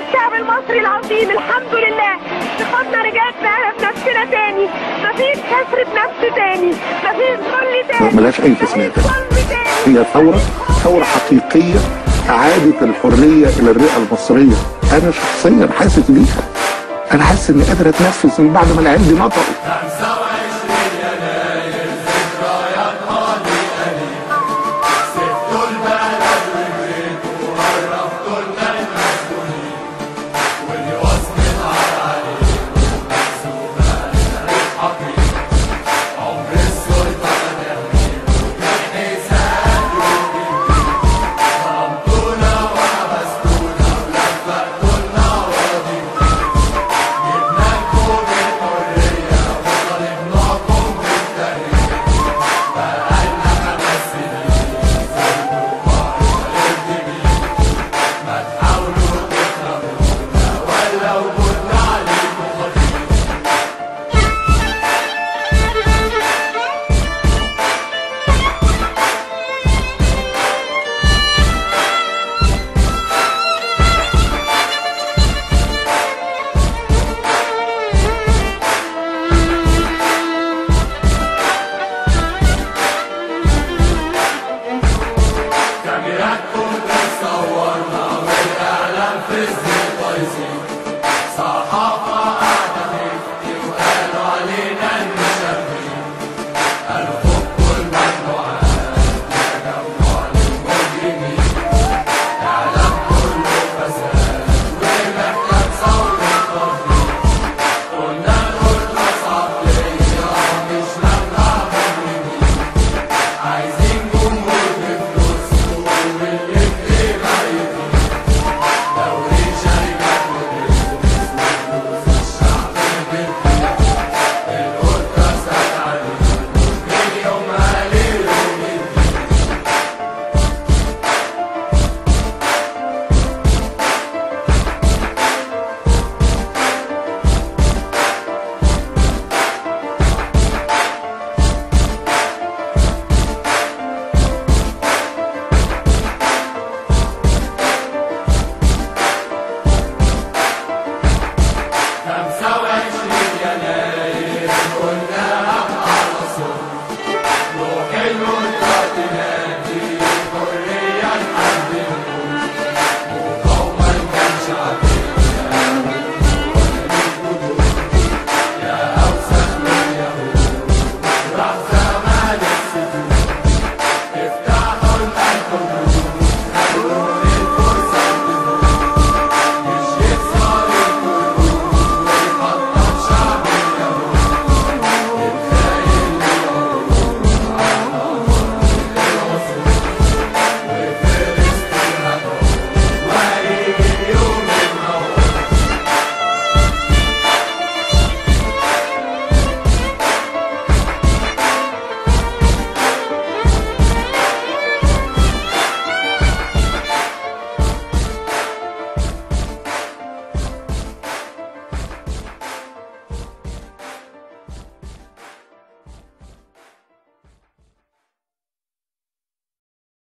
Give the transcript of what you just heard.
الشعب المصري العظيم الحمد لله ثقتنا رجعت معانا بنفسنا تاني مفيش كسر بنفس تاني مفيش ظل تاني ملهاش أي تسمية مفيش تانية. ظلم تاني هي ثورة ثورة حقيقية أعادت الحرية إلى الرئة المصرية أنا شخصيا حاسس بيها أنا حاسس إني قادر أتنفس من بعد ما العيال دي نطقوا